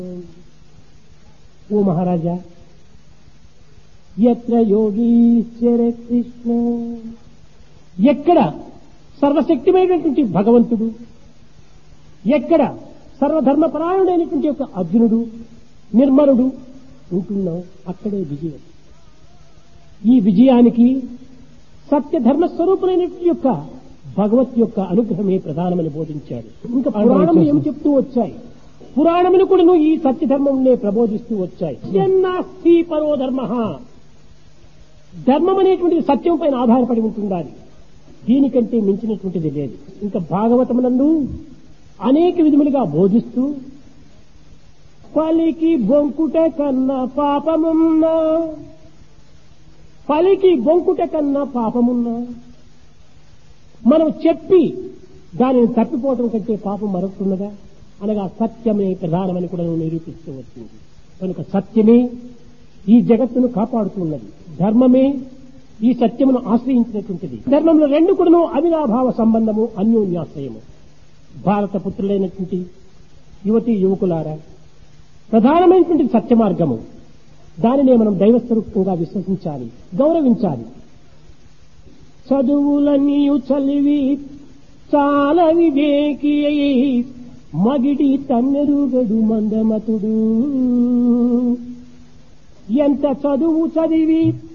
ఓ మహారాజా ఎత్ర యోగీశ్వర కృష్ణ ఎక్కడ సర్వశక్తిమైనటువంటి భగవంతుడు ఎక్కడ సర్వధర్మపరాయణుడైనటువంటి ఒక అర్జునుడు నిర్మలుడు ఉంటున్నా అక్కడే విజయం ఈ విజయానికి సత్య ధర్మ స్వరూపులైనటువంటి యొక్క భగవత్ యొక్క అనుగ్రహమే ప్రధానమని బోధించాడు ఇంకా పురాణములు ఏమి చెప్తూ వచ్చాయి పురాణములు కూడా ఈ సత్య ధర్మంనే ప్రబోధిస్తూ వచ్చాయి ఎన్నాస్తి పరో ధర్మ ధర్మం అనేటువంటిది సత్యం పైన ఆధారపడి ఉంటుండాలి దీనికంటే మించినటువంటిది లేదు ఇంకా భాగవతమునందు అనేక విధములుగా బోధిస్తూ పలికి బొంకుట కన్నా పాపమున్నా పలికి బొంకుట కన్నా పాపమున్నా మనం చెప్పి దానిని తప్పిపోవటం కంటే పాపం మరొకటున్నదా అనగా సత్యమే ప్రధానమని కూడా నిరూపిస్తూ వచ్చింది కనుక సత్యమే ఈ జగత్తును కాపాడుతున్నది ధర్మమే ఈ సత్యమును ఆశ్రయించినటువంటిది ధర్మంలో రెండు కూడాను అవినాభావ సంబంధము అన్యోన్యాశ్రయము భారత పుత్రులైనటువంటి యువతి యువకులారా ప్రధానమైనటువంటి సత్య మార్గము దానినే మనం దైవస్వరూపంగా విశ్వసించాలి గౌరవించాలి చదువులన్నీయు చలివి చాలా వివేకి అయి మగిడి తన్నెరుగడు మందమతుడు ఎంత చదువు చదివి